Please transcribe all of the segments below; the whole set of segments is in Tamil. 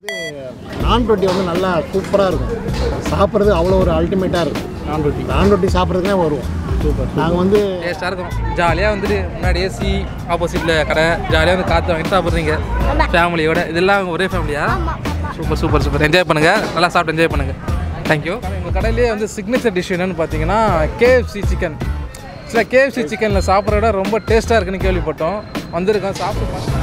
நான் ரொட்டி வந்து நல்லா சூப்பராக இருக்கும் சாப்பிட்றது அவ்வளோ ஒரு அல்டிமேட்டாக இருக்கும் நான் ரொட்டி நான் ரொட்டி சாப்பிட்றதுக்குனே வருவோம் சூப்பர் நாங்கள் வந்து டேஸ்ட்டாக இருக்கும் ஜாலியாக வந்துட்டு முன்னாடி ஏசி ஆப்போசிட்டில் கடை ஜாலியாக வந்து காற்று வாங்கிட்டு சாப்பிட்றீங்க ஃபேமிலியோட இதெல்லாம் ஒரே ஃபேமிலியா சூப்பர் சூப்பர் சூப்பர் என்ஜாய் பண்ணுங்கள் நல்லா சாப்பிட்டு என்ஜாய் பண்ணுங்கள் தேங்க்யூ எங்கள் கடையிலே வந்து சிக்னேச்சர் டிஷ் என்னன்னு பார்த்தீங்கன்னா கேஎஃப்சி சிக்கன் சில கேஎஃப்சி சிக்கனில் சாப்பிட்ற விட ரொம்ப டேஸ்ட்டாக இருக்குன்னு கேள்விப்பட்டோம் வந்திருக்கோம் சாப்பிட்டு பார்த்தோம்.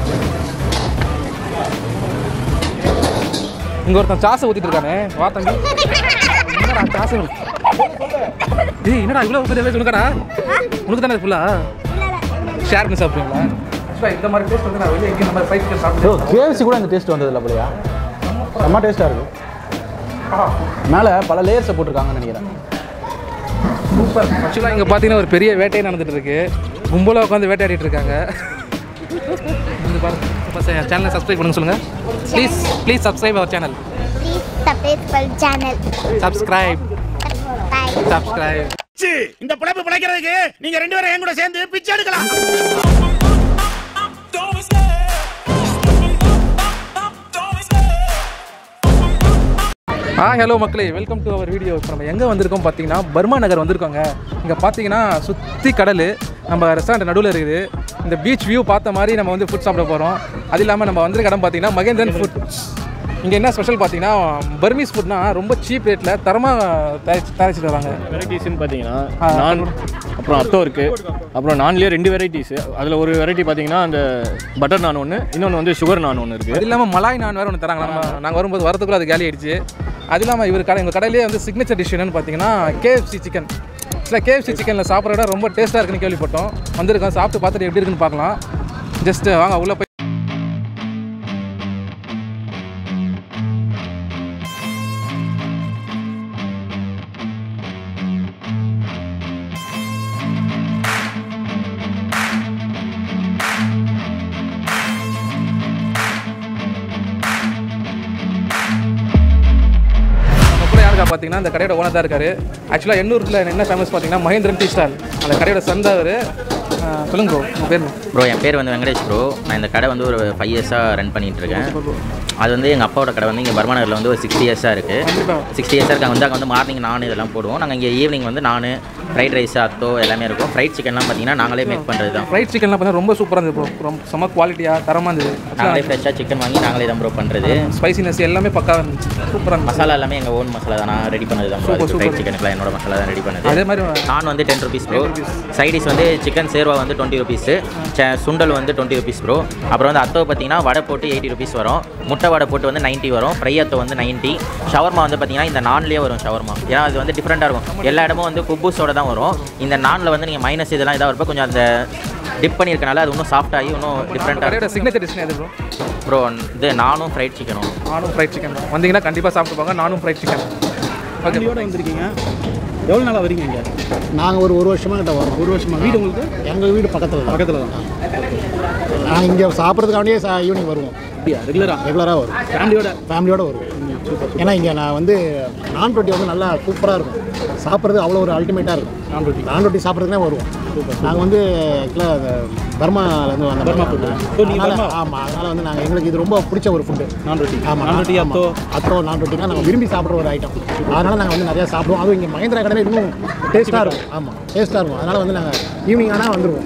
இங்கே ஒருத்தன் சாசை ஊற்றிட்டு இருக்கானே வா தம்பி என்னடா சாசை ஏய் என்னடா இவ்வளோ பெரிய வயசு உனக்கடா உனக்கு தானே ஃபுல்லா ஷேர் பண்ணி சாப்பிடுவீங்களா Actually, இந்த மாதிரி டேஸ்ட் வந்து நான் வெளியே எங்கேயும் இந்த மாதிரி ஃப்ரைட் சிக்கன் சாப்பிட்டு கேஎஃப்சி கூட இந்த டேஸ்ட் வந்ததில்ல போலையா செம்ம டேஸ்ட்டாக இருக்கு மேலே பல லேயர்ஸை போட்டிருக்காங்கன்னு நினைக்கிறேன் சூப்பர் ஆக்சுவலாக இங்கே பார்த்தீங்கன்னா ஒரு பெரிய வேட்டையே நடந்துட்டு இருக்கு கும்பலாக உட்காந்து வேட்டையாடிட்டு இருக்காங்க வந்து பாருங்க இப்போ சேனலை சப்ஸ்கிரைப் பண்ணுங்க சொல்லுங்கள் please please subscribe our channel Please subscribe our channel. Subscribe Bye. Subscribe இந்த பிழைப்பு பிழைக்கிறதுக்கு நீங்க ரெண்டு பேரும் என் கூட சேர்ந்து பிச்சை எடுக்கலாம் ஆ ஹலோ மக்களே வெல்கம் டு அவர் வீடியோ இப்போ நம்ம எங்கே வந்திருக்கோம் பார்த்தீங்கன்னா பர்மா நகர் வந்திருக்கோங்க இங்கே பார்த்தீங்கன்னா சுற்றி கடல் நம்ம ரெஸ்டாரண்ட் நடுவில் இருக்குது இந்த பீச் வியூ பார்த்த மாதிரி நம்ம வந்து ஃபுட் சாப்பிட போகிறோம் அது இல்லாமல் நம்ம வந்திருக்க இடம் பார்த்தீங்கன்னா மகேந்திரன் ஃபுட் இங்கே என்ன ஸ்பெஷல் பார்த்தீங்கன்னா பர்மீஸ் ஃபுட்னா ரொம்ப சீப் ரேட்டில் தரமாக தயாரிச்சு தயாரிச்சுட்டு வராங்க வெரைட்டிஸ்னு பார்த்தீங்கன்னா நான் அப்புறம் அத்தோ இருக்குது அப்புறம் நான்லேயே ரெண்டு வெரைட்டிஸ் அதில் ஒரு வெரைட்டி பார்த்தீங்கன்னா அந்த பட்டர் நான் ஒன்று இன்னொன்று வந்து சுகர் நான் ஒன்று இருக்குது அது இல்லாமல் மலாய் நான் வேறு ஒன்று தராங்க நம்ம நாங்கள் வரும்போது வரதுக்குள்ள அது காலி ஆயிடுச்சு அது இல்லாமல் இவர் கடை எங்கள் கடையிலேயே வந்து சிக்னேச்சர் டிஷ் என்னன்னு பார்த்தீங்கன்னா கேஎஃப்சி சிக்கன் சில கேஎஃப்சி சிக்கனில் சாப்பிட்ற விட ரொம்ப டேஸ்ட்டாக இருக்குன்னு கேள்விப்பட்டோம் வந்திருக்கோம் சாப்பிட்டு பார்த்துட்டு எப்படி இருக்குன்னு பார்க்கலாம் ஜஸ்ட் வாங்க உள்ளே போய் நம்ம கூட யாருக்கா பார்த்தீங்கன்னா இந்த கடையோட ஓனர் தான் இருக்காரு ஆக்சுவலாக எண்ணூரில் என்ன ஃபேமஸ் பார்த்தீங்கன்னா மகேந்திரன் டீ ஸ்டால் அந்த கடையோட சந்தா அவர் சொல்லுங்க ப்ரோ உங்கள் பேர் என்ன? ப்ரோ என் பேர் வந்து வெங்கடேஷ் ப்ரோ நான் இந்த கடை வந்து ஒரு ஃபைவ் இயர்ஸாக ரன் பண்ணிட்டு இருக்கேன் அது வந்து எங்கள் அப்பாவோட கடை வந்து இங்கே பர்மாநகரில் வந்து ஒரு சிக்ஸ்டி இயர்ஸாக இருக்குது கண்டிப்பா. சிக்ஸ்டி இயர்ஸாக இருக்காங்க வந்து அங்கே வந்து மார்னிங் நான் இதெல்லாம் போடுவோம் நாங்கள் இங்கே ஈவினிங் வந்து நான் ஃப்ரைட் ரைஸ் அத்தோ எல்லாமே இருக்கும் ஃப்ரைட் சிக்கன்லாம் பார்த்தீங்கன்னா நாங்களே மேக் பண்ணுறது தான் ஃப்ரைட் சிக்கன்லாம் பார்த்தீங்கன்னா ரொம்ப சூப்பராக இருந்தது ப்ரோ ரொம்ப செம்ம குவாலிட்டியாக தரமாக இருந்தது நாங்களே ஃப்ரெஷ்ஷாக சிக்கன் வாங்கி நாங்களே தான் ப்ரோ பண்ணுறது ஸ்பைசினஸ் எல்லாமே பக்காவாக இருந்துச்சு சூப்பராக இருந்துச்சு மசாலா எல்லாமே எங்கள் ஓன் மசாலா தான் நான் ரெடி பண்ணது தான் Super, super. ஃப்ரைட் சிக்கனுக்குலாம் என்னோட மசாலா தான் ரெடி பண்ணது அதே மாதிரி நான் வந்து டென் ருபீஸ் ப்ரோ சைடிஸ் வந்து சிக்கன் சேர்வா வந்து டுவெண்ட்டி ருபீஸு சுண்டல் வந்து டுவெண்ட்டி ருபீஸ் ப்ரோ அப்புறம் வந்து அத்தோ பார்த்தீங்கன்னா வடை போட்டு எயிட்டி ருபீஸ் வரும் முட்டை வடை போட்டு வந்து 90 வரும் ஃப்ரை அத்தோ வந்து 90 ஷவர்மா வந்து பார்த்தீங்கன்னா இந்த நான்லேயே வரும் ஷவர்மா ஏன்னா அது வந்து டிஃப்ரெண்ட்டாக இருக்கும் எல்லா இடமும் வந்து குப்பூஸோட தான் வரும் இந்த நானில் வந்து நீங்கள் மைனஸ் இதெல்லாம் இதாக இருப்போ கொஞ்சம் அந்த டிப் பண்ணியிருக்கனால அது இன்னும் சாஃப்ட் ஆகி இன்னும் டிஃப்ரெண்ட்டாக கடையோட சிக்னேச்சர் டிஷ் எது ப்ரோ ப்ரோ இது நானும் ஃப்ரைட் சிக்கனும் நானும் ஃப்ரைட் சிக்கன் தான் வந்தீங்கன்னா கண்டிப்பாக சாப்பிட்டு போங்க நானும் ஃப்ரைட் சிக்கன் ஓகே ஃபேமிலியோட வந்திருக்கீங்க எவ்வளோ நாளாக வரீங்க இங்கே நாங்கள் ஒரு ஒரு வருஷமாக கிட்ட வரோம் ஒரு வருஷமா வீடு உங்களுக்கு எங்கள் வீடு பக்கத்தில் தான் பக்கத்தில் தான் நாங்கள் இங்கே சாப்பிட்றதுக்காண்டியே சா ஈவினிங் வருவோம் அப்படியா ரெகுலராக ரெகுலராக வரும் ஃபேமிலியோட ஃபேமிலியோட வருவோம் ஏன்னா இங்கே நான் வந்து நான் ரொட்டி வந்து நல்லா சூப்பராக இருக்கும் சாப்பிட்றது அவ்வளோ ஒரு அல்டிமேட்டாக இருக்கும் நான் ரொட்டி நான் ரொட்டி சாப்பிட்றதுக்குனே வருவோம் நாங்கள் வந்து ஆக்சுவலாக பர்மாலேருந்து வந்த பர்மா food. So, நீங்க பர்மா? ஆமாம் அதனால் வந்து நாங்கள் எங்களுக்கு இது ரொம்ப பிடிச்ச ஒரு ஃபுட்டு நான் ரொட்டி ஆமாம் நான் ரொட்டி அத்தோ அத்தோ நான் ரொட்டினா நாங்கள் விரும்பி சாப்பிட்ற ஒரு ஐட்டம் அதனால் நாங்கள் வந்து நிறையா சாப்பிடுவோம் அதுவும் இங்கே மகேந்திரா கடையில் இன்னும் டேஸ்ட்டாக இருக்கும் ஆமாம் டேஸ்ட்டாக இருக்கும் அதனால் வந்து நாங்கள் ஈவினிங் ஆனால் வந்துடுவோம்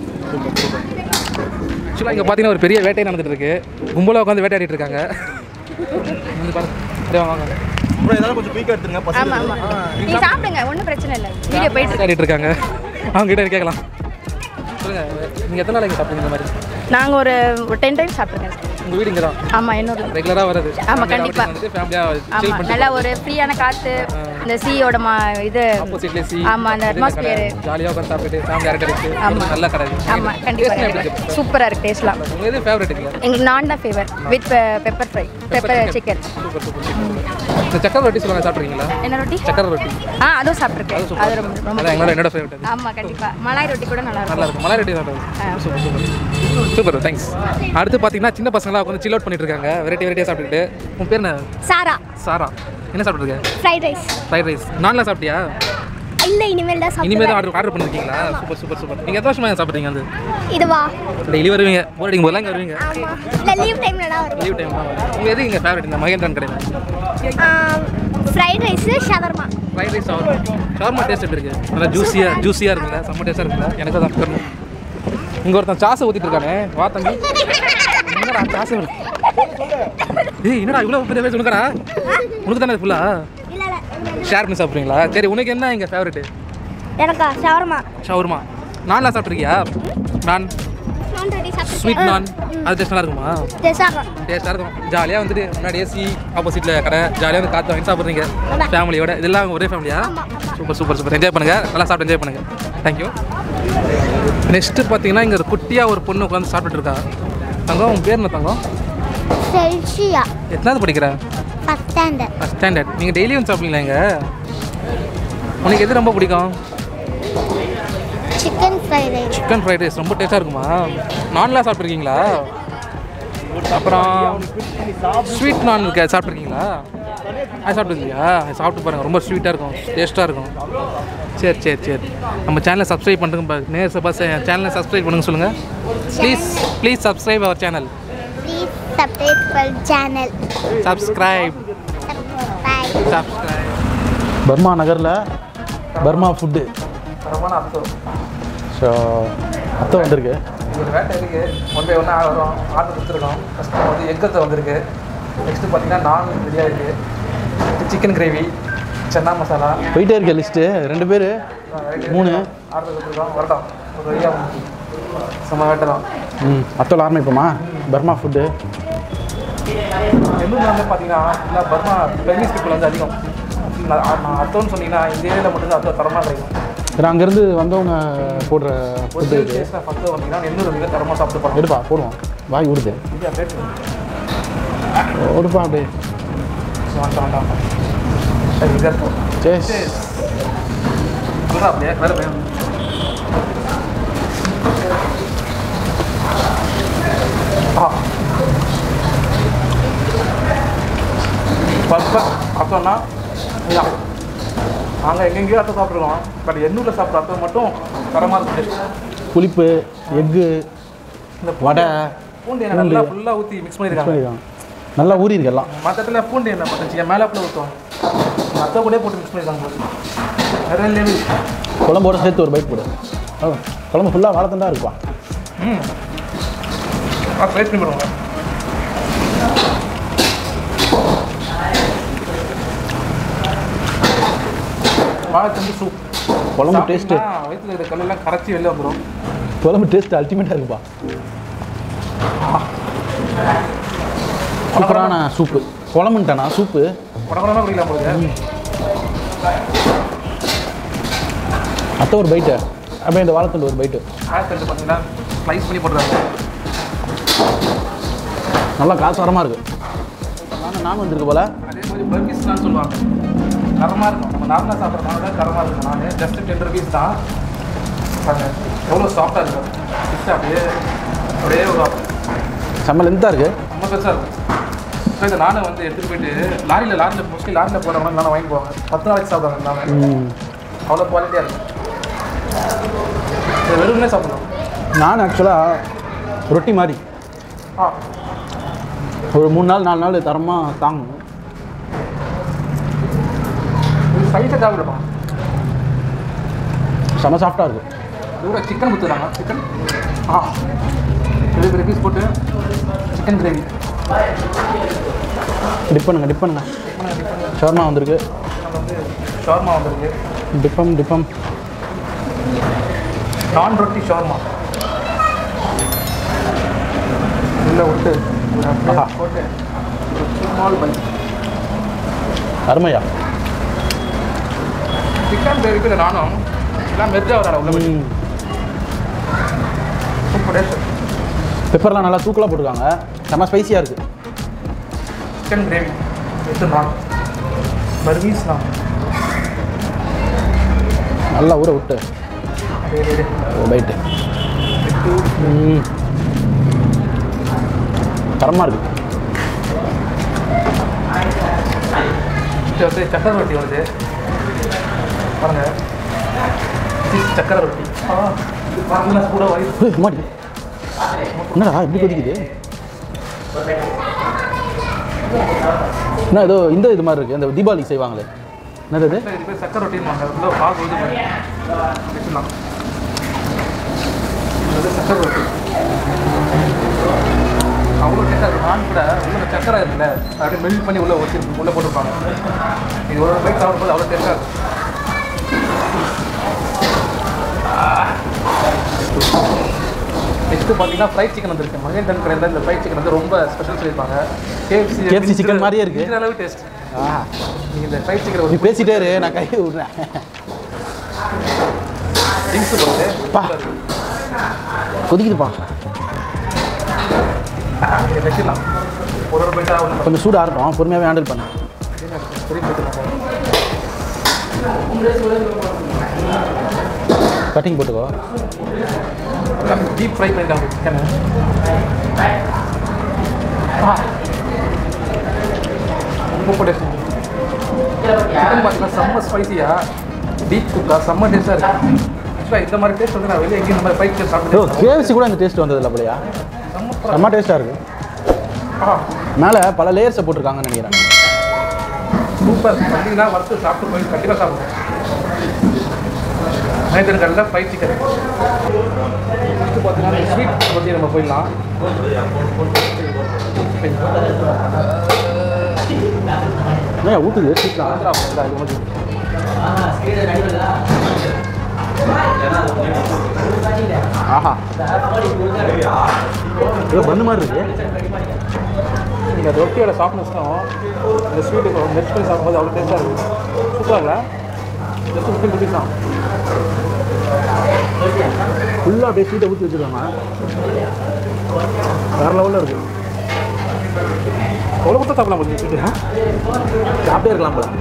ஆக்சுவலாக இங்கே பார்த்தீங்கன்னா ஒரு பெரிய வேட்டை நடந்துட்டு இருக்கு கும்பலாக உட்காந்து வேட்டையாடிட்டு இருக்காங்க வந்து பாருங்க அப்படியே வாங்க, வாங்க அப்புறம் ஏதாவது கொஞ்சம் பீக் எடுத்துருங்க ஆமா ஆமா நீங்க சாப்பிடுங்க ஒன்றும் பிரச்சனை இல்லை வீடியோ போயிட்டு இருக்கு. வேட்டையாடிட்டு இருக்காங்க அவங்க கிட்ட கேட்கலாம் சொல்லுங்க நீங்கள் எத்தனை நாள் இங்கே சாப்பிடுங்க இந்த மாதிரி நாங்க ஒரு டென் டைம்ஸ் சாப்பிட்டுருக்கேன் உங்கள் வீடு இங்கே தான் ஆமா என்னோட ரெகுலராக வருது ஆமா, கண்டிப்பா. வந்துட்டு ஃபேமிலியாக சில் ஆமா பண்ணிட்டு நல்லா ஒரு ஃப்ரீயான காத்து இந்த சீயோட மா இது ஆப்போசிட்லேயே சி ஆமா அந்த அட்மாஸ்பியர் ஜாலியாக உட்காந்து சாப்பிட்டு ஃபேமிலி அரட்டை அடிச்சு ஆமா. நல்ல கடை ஆமா கண்டிப்பா கண்டிப்பா சூப்பரா இருக்கு டேஸ்ட்லாம் உங்கள் எது ஃபேவரட் இல்லையா எங்களுக்கு நான் தான் favour with pepper fry pepper chicken super super இந்த சக்கரை ரொட்டி சொல்லுவாங்க சாப்பிட்றீங்களா என்ன ரொட்டி சக்கரை ரொட்டி ஆ அதுவும் சாப்பிட்ருக்கேன் அது ரொம்ப ரொம்ப அதான் எங்களோட என்னோட ஃபேவரட் அது ஆமா கண்டிப்பா மலாய் ரொட்டி கூட நல்லா நல்லா இருக்கும் இருக்கும் மலை ரொட்டி சாப்பிடுறது சூப்பர் சூப்பர் சூப்பர் தேங்க்ஸ் அடுத்து பார்த்தீங்கன்னா சின்ன பசங்களாம் உட்காந்து சில் அவுட் பண்ணிட்டு இருக்காங்க வெரைட்டி வெரைட்டியாக சாப்பிட்டுட்டு உன் பேர் என்ன சாரா சாரா என்ன சாப்பிட்ருக்க ஃப்ரைட் ரைஸ் ஃப்ரைட் ரைஸ் நான்லாம் சாப்பிட்டியா இல்லை இனிமேல் தான் இனிமேல் தான் சாப்பிடுவேன் ஆர்டர் ஆர்டர் பண்ணிருக்கீங்களா சூப்பர் சூப்பர் சூப்பர் நீங்கள் எத்தனை வருஷமா சாப்பிட்றீங்க வந்து இதுவா டெய்லி வருவீங்க போர் அடிக்கும் போதெல்லாம் இங்கே வருவீங்க ஆமா இல்லை லீவ் டைம்ல தான் வரும் லீவ் டைம் தான் உங்கள் எது இங்கே ஃபேவரட் இந்த மகேந்திரன் கடையில் fried rice shawarma fried rice shawarma shawarma taste எப்படி இருக்குது நல்லா ஜூஸியாக ஜூஸியாக இருக்குல்ல செம்ம டேஸ்ட்டாக இருக்குல்ல எனக்கு தான் தரணும் இங்கே ஒருத்தன் சாசை ஊற்றிட்டு இருக்கானே வா தம்பி என்னடா சாசை வருது ஏய் என்னடா இவ்வளோ பெரிய பேச உனக்கடா உனக்கு தானே ஃபுல்லா இல்லை இல்லை ஷேர் பண்ணி சாப்பிட்றீங்களா சரி உனக்கு என்ன இங்கே ஃபேவரெட்டு எனக்கா ஷவர்மா ஷவர்மா நான்லாம் சாப்பிட்ருக்கியா நான் நான் ரெடி ஸ்வீட் நான் அது டேஸ்ட் நல்லா இருக்குமா டெசாகம் டேஸ்ட்டாக இருக்கும் ஜாலியாக வந்துட்டு முன்னாடி ஏசி ஆப்போசிட்டில் கடை ஜாலியாக வந்து காற்று வாங்கி சாப்பிட்றீங்க ஃபேமிலியோட இதெல்லாம் ஒரே ஃபேமிலியா சூப்பர் சூப்பர் சூப்பர் என்ஜாய் பண்ணுங்கள் நல்லா சாப்பிட்டு என்ஜாய் பண்ணுங்கள் தேங்க்யூ நெக்ஸ்ட்டு பார்த்தீங்கன்னா இங்கே ஒரு குட்டியாக ஒரு பொண்ணு உட்காந்து சாப்பிட்டுட்டு இருக்கா தங்கம் உன் பேர் என்ன தங்கம் செல்சியா எத்தனாவது படிக்கிற ஃபஸ்ட் ஸ்டாண்டர்ட் ஃபஸ்ட் ஸ்டாண்டர்ட் நீங்கள் டெய்லி வந்து சாப்பிடுங்களா இங்கே உனக்கு எது ரொம்ப பிடிக்கும் chicken fried rice chicken fried rice ரொம்ப டேஸ்ட்டாக இருக்குமா நான்லாம் சாப்பிட்ருக்கீங்களா அப்புறம் ஸ்வீட் நான் இருக்கே சாப்பிட்ருக்கீங்களா அது சாப்பிட்டுருக்கீங்களா அது சாப்பிட்டு பாருங்கள் ரொம்ப ஸ்வீட்டாக இருக்கும் டேஸ்ட்டாக இருக்கும் சரி சரி சரி நம்ம சேனலை சப்ஸ்கிரைப் பண்ணுங்க நேர் சப்பா சேனலை சப்ஸ்கிரைப் பண்ணுங்க சொல்லுங்கள் please please subscribe our channel please subscribe my channel subscribe bye subscribe Burma நகரில் பர்மா ஃபுட்டு தரமான அர்த்தம் ஸோ அத்தை வந்திருக்கு ஒரு வேட்டை இருக்கு ஒன் பை ஒன்னாக வரும் ஆர்டர் கொடுத்துருக்கோம் ஃபஸ்ட்டு வந்து எக்கத்தை வந்திருக்கு நெக்ஸ்ட்டு பார்த்தீங்கன்னா நான் ரெடியாக இருக்குது சிக்கன் கிரேவி சென்னா மசாலா போயிட்டே இருக்க லிஸ்ட்டு ரெண்டு பேர் மூணு ஆர்டர் கொடுத்துருக்கோம் வரட்டும் ஒரு வழியாக செம்ம வேட்டை தான் ம் அத்தோல ஆரம்பிப்போமா பர்மா ஃபுட்டு எண்ணூரில் வந்து பார்த்தீங்கன்னா ஃபுல்லாக பர்மா பெர்மிஸ் பீப்புள் வந்து அதிகம் நான் நான் அத்தோன்னு சொன்னீங்கன்னா இந்த ஏரியாவில் மட்டும்தான் அத்தோ தரமாக கிடைக்கும் ஏன்னா அங்கேருந்து வந்தவங்க போடுற ஒரு ஃபுட்டு இது டேஸ்ட்டாக ஃபஸ்ட்டு வந்தீங்கன்னா எண்ணூறு மிக தரமாக சாப்பிட்டு போகிறோம் எடுப்பா போடுவோம் வாய் விடுது இது அப்படியே எடுப்பா அப்படியே வேண்டாம் வேண்டாம் சரி இதாக இருக்கும் சரி சொல்கிறா அப்படியே வேறு பயம் ஆ பர்ஃபெக்ட் அர்த்தம்னா இதான் நாங்கள் எங்கெங்கேயோ அர்த்தம் சாப்பிட்ருக்கோம் பட் எண்ணூரில் சாப்பிட்ற அர்த்தம் மட்டும் தரமாக இருக்குது புளிப்பு எக்கு இந்த வடை பூண்டு எண்ணெய் நல்லா ஃபுல்லாக ஊற்றி மிக்ஸ் பண்ணியிருக்காங்க பண்ணிருக்காங்க நல்லா ஊறி இருக்கு எல்லாம் மற்ற இடத்துல பூண்டு எண்ணெய் பார்த்துச்சு என் மேலே ஊற்றுவோம் மற்ற கூட போட்டு மிக்ஸ் பண்ணியிருக்காங்க போது வேறு லெவல் குழம்போட சேர்த்து ஒரு பைட் போடு ஆ, குழம்பு ஃபுல்லாக வாழைத்தண்டா இருக்குப்பா ம் ஆ ட்ரை பண்ணி பாருங்க வாழைத்தண்டு சூப் குழம்பு டேஸ்ட்டு வயிற்றுல இருக்கிற கல்லெல்லாம் கரைச்சி வெளில வந்துடும் குழம்பு டேஸ்ட் அல்டிமேட்டாக இருக்குப்பா சூப்பரான சூப்பு குழம்புன்ட்டானா சூப்பு உடம்புடமா குடிக்கலாம் போகுது அத்தை ஒரு பைட்டு அப்படியே இந்த வாழைத்தண்டு ஒரு பைட்டு வாழைத்தண்டு பார்த்தீங்கன்னா ஸ்லைஸ் பண்ணி போட்டுறாங்க நல்லா காசுவரமாக இருக்குது நான் நான் வந்திருக்கு போல அதே மாதிரி பர்கீஸ்லாம் சொல்லுவாங்க தரமாக இருக்கும் நம்ம நார்மலாக சாப்பிட்றதுனால தரமாக இருக்கும் நான் ஜஸ்ட் டென் ருபீஸ் தான் பாருங்க எவ்வளோ சாஃப்டாக இருக்கும் ஃபிஷ் அப்படியே அப்படியே ஒரு செம்ம லென்த்தாக இருக்குது ரொம்ப பெருசாக இருக்கும் ஸோ இதை நானும் வந்து எடுத்துகிட்டு போயிட்டு லாரியில் லாரியில் மோஸ்ட்லி லாரியில் போகிறவங்க நானும் வாங்கி போவாங்க பத்து நாளைக்கு சாப்பிடுவாங்க நாங்கள் அவ்வளோ குவாலிட்டியாக இருக்கும் இது வெறுமனே சாப்பிடணும் நான் ஆக்சுவலாக ரொட்டி மாதிரி ஆ ஒரு மூணு நாள் நாலு நாள் தரமாக தாங்கணும் இது சைஸை சாப்பிடுமா செம்ம சாஃப்டாக இருக்குது இதோட சிக்கன் கொடுத்துறாங்க சிக்கன் ஆ பெரிய பெரிய பீஸ் போட்டு சிக்கன் கிரேவி டிப் பண்ணுங்க டிப் பண்ணுங்க ஷவர்மா வந்திருக்கு நம்ம வந்து ஷவர்மா வந்திருக்கு டிப்பம் டிப்பம் நான் ரொட்டி ஷவர்மா உள்ள விட்டு ஒரு அப்படியே ஆஹா. போட்டு ஒரு ஸ்மால் பை அருமையா சிக்கன் கிரேவிக்கு நானும் எல்லாம் மெர்ஜா வராடா உள்ள போய் சூப்பர் டேஸ்ட் பெப்பர்லாம் நல்லா தூக்கலாக போட்டிருக்காங்க செம்ம ஸ்பைசியாக இருக்குது சிக்கன் கிரேவி வித் நான் பர்வீஸ் நான் நல்லா ஊற விட்டு அப்படியே அப்படியே ஒரு பைட்டு ம் தரமாக இருக்குது இது வந்து சக்கரை ரொட்டி வருது பாருங்க சீஸ் சக்கரை ரொட்டி இது பார்த்தீங்கன்னா கூட வயிறு ஏய், மாடி என்னடா இப்படி கொதிக்குது என்ன ஏதோ இந்த இது மாதிரி இருக்கு இந்த தீபாவளி செய்வாங்களே என்னது இது இது பேர் சக்கரை ரொட்டின்னு வாங்க உள்ள பால் வந்து வச்சுக்கலாம் இது சக்கரை ரொட்டி அவ்வளோ டேஸ்ட்டாக இருக்கும் நான் கூட உள்ள சக்கரை இருக்குல்ல அப்படியே மெல்ட் பண்ணி உள்ளே வச்சு உள்ளே போட்டுருப்பாங்க இது ஒரு பைக் சாப்பிடும்போது அவ்வளோ டேஸ்ட்டாக இருக்கும் நெக்ஸ்ட்டு பார்த்தீங்கன்னா ஃப்ரைட் சிக்கன் வந்துருக்கு மகேந்திரன் கடையில் இந்த ஃப்ரைட் சிக்கன் வந்து ரொம்ப ஸ்பெஷல் சொல்லியிருப்பாங்க கேஎஃப்சி KFC chicken மாதிரியே இருக்கு. இந்த அளவு டேஸ்ட் நீங்கள் இந்த ஃப்ரைட் சிக்கன் நீ ஒரு பேசிட்டே இரு நான் கை விடுறேன் ட்ரிங்க்ஸ் போட்டு பா கொதிக்குதுப்பா இதை வச்சிடலாம் ஒரு ஒரு பைட்டாக ஒன்று கொஞ்சம் சூடாக இருக்கட்டும் பொறுமையாகவே ஹேண்டில் பண்ணு பெரிய போட்டுக்கலாம் கட்டிங் போட்டுக்கோ டீப் ஃப்ரை பண்ணிட்டாங்க சிக்கனை ரொம்ப டேஸ்ட் சிக்கன் பார்த்தீங்கன்னா செம்ம ஸ்பைசியாக டீப் குக்கா செம்ம டேஸ்ட்டாக இருக்குது ஆக்சுவலாக இந்த மாதிரி டேஸ்ட் வந்து நான் வெளியே எங்கேயும் இந்த மாதிரி ஃபைட் ஓ சாப்பிட்டு கேஎஃப்சி கூட இந்த டேஸ்ட் வந்ததில்ல போலையா செம்ம டேஸ்ட்டாக இருக்கு மேலே பல லேயர்ஸை போட்டிருக்காங்கன்னு நினைக்கிறேன் சூப்பர் வந்தீங்கன்னா வறுத்து சாப்பிட்டு போய் கண்டிப்பாக சாப்பிடுவோம் நைட்டு கடையில் ஃப்ரைட் சிக்கன் நெக்ஸ்ட்டு பார்த்தீங்கன்னா ஸ்வீட் பற்றி நம்ம போயிடலாம் ஏன் ஊற்றுது சீக்கிரம் ஆந்திரா போகுதா இது மட்டும் ஆஹா ஏதோ பண்ணு மாதிரி இருக்கு இந்த ரொட்டியோட சாஃப்ட்னஸ்க்கும் இந்த ஸ்வீட்டு மிக்ஸ் பண்ணி சாப்பிடும்போது அவ்வளோ டேஸ்ட்டாக இருக்கும் சூப்பராக இல்லை ஜஸ்ட் ஃபிஃப்டின் ருபீஸ் தான் ஃபுல்லாக அப்படியே சீட்டை ஊற்றி வச்சுருக்காங்க வேறு லெவலில் இருக்கு எவ்வளோ கொடுத்தா சாப்பிடலாம் கொஞ்சம் ஸ்வீட்டு சாப்பிட்டே இருக்கலாம் போல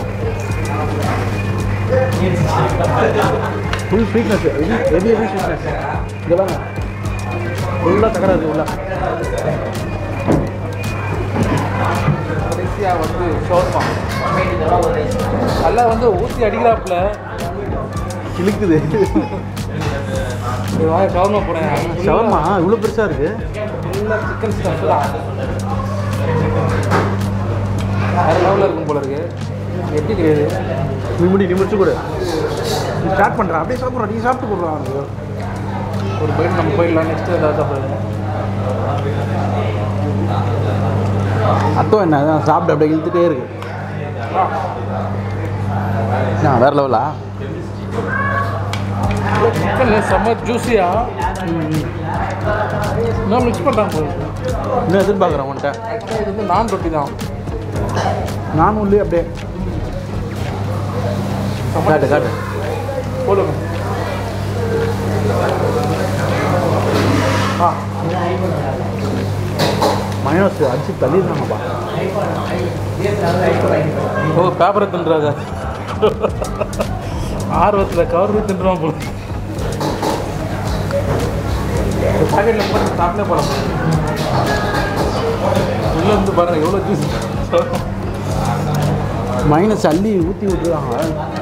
full sweetness heavy heavy heavy sweetness இங்கே பாருங்க ஃபுல்லாக சக்கரை இருக்குது உள்ள கடைசியாக வந்து ஷோர்மா நல்லா வந்து ஊற்றி அடிக்கிறாப்புல இழுக்குது ஒரு வாய் ஷவர்மா போனேன் ஷவர்மா இவ்வளோ பெருசாக இருக்குது ஃபுல்லாக சிக்கன் ஸ்டஃப் தான் வேறு லெவலில் இருக்கும் போல இருக்கு எப்படி கிடையாது நீ முடி நீ முடிச்சு கொடு நீ ஸ்டார்ட் பண்ணுறேன் அப்படியே சாப்பிட்றோம் நீ சாப்பிட்டு போடுறான் ஒரு பைட் நம்ம போயிடலாம் நெக்ஸ்ட் ஏதாவது சாப்பிடுங்க அத்தம் என்ன அதான் சாப்பிட்டு அப்படியே இழுத்துட்டே இருக்கு ஆ வேறு லெவலா சிக்கன் செம்ம ஜூஸியாக நான் மிக்ஸ் பண்ணுறாங்க போல இன்னும் எதிர்பார்க்குறேன் உன்கிட்ட ஆக்சுவலாக இது வந்து நான் ரொட்டி தான் நானும் உள்ளே அப்படியே காட்டு காட்டு போடுங்க ஆ மயோஸ் அடிச்சு தள்ளிடுறாங்கப்பா ஓ பேப்பரை தின்றாங்க ஆர்வத்தில் கவர் தின்றான் போல பாக்கெட்டில் போட்டு சாப்பிட்டே போகலாம் உள்ள இருந்து பாருங்க எவ்வளோ ஜூஸ் மைனஸ் அள்ளி ஊற்றி விட்டுருவாங்க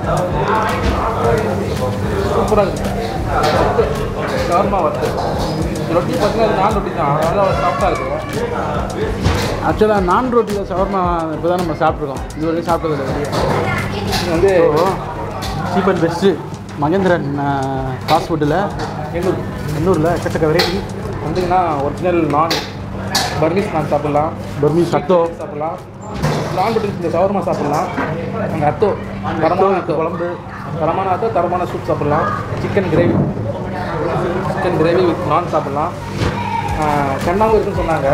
சூப்பராக இருக்கு ஷவர்மா வறுத்து ரொட்டி பார்த்தீங்கன்னா அது நான் ரொட்டி தான் நல்லா சாஃப்டாக இருக்கும் ஆக்சுவலாக நான் ரோட்டியில் சவர்மா இப்போ தான் நம்ம சாப்பிட்ருக்கோம் இது வரைக்கும் சாப்பிட்டதில்ல வெளியே இது வந்து cheap and best Mahendran fast ஃபுட்டில் எங்கள் எண்ணூரில் எக்கச்சக்க வெரைட்டி வந்தீங்கன்னா ஒரிஜினல் நான் பர்மீஸ் நான் சாப்பிட்லாம் பர்மி சத்தோ சாப்பிட்லாம் நான் ரொட்டி இந்த ஷவர்மா சாப்பிட்லாம் அங்கே அத்தோ தரமான அத்தோ குழம்பு தரமான அத்தோ தரமான சூப் சாப்பிட்லாம் chicken gravy chicken gravy with naan சாப்பிட்லாம் கண்ணாவும் இருக்குன்னு சொன்னாங்க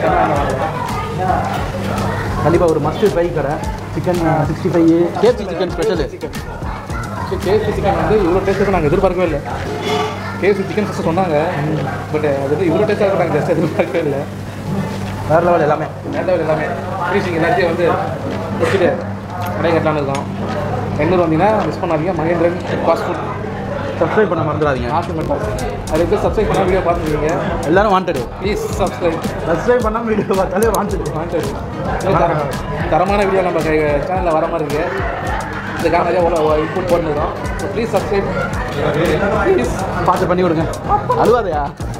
கண்டிப்பாக ஒரு மஸ்ட் ஃப்ரை கடை chicken sixty five KFC chicken special KFC chicken வந்து இவ்வளோ டேஸ்ட்டு நாங்கள் எதிர்பார்க்கவே இல்லை கேஎஃப்சி சிக்கன் ஃபஸ்ட்டு சொன்னாங்க பட் அது வந்து இவ்வளோ டேஸ்ட்டாக இருக்கும் நாங்கள் ஜஸ்ட் எதிர்பார்க்கவே இல்லை வேறு லெவல் எல்லாமே நேரத்தில் எல்லாமே ஃப்ரீசிங் எல்லாத்தையும் வந்து வச்சுட்டு கடை கட்டலான்னு இருக்கோம் எண்ணூர் வந்தீங்கன்னா மிஸ் பண்ணாதீங்க மகேந்திரன் ஃபாஸ்ட் ஃபுட் சப்ஸ்கிரைப் பண்ண மறந்துடாதீங்க ஆசை மட்டும் அதுக்கு சப்ஸ்கிரைப் பண்ண வீடியோ பார்த்துருக்கீங்க எல்லாரும் வாண்டடு ப்ளீஸ் சப்ஸ்கிரைப் சப்ஸ்கிரைப் பண்ணாமல் வீடியோ பார்த்தாலே வாண்டடு வாண்டட் தரமான வீடியோ நம்ம சேனலில் வர மாதிரி இருக்கு இதுக்காக நிறைய இன்புட் போட்டுருக்கோம் ஸோ ப்ளீஸ் சப்ஸ்கிரைப் ப்ளீஸ் பார்த்து பண்ணி கொடுங்க அழுவாதையா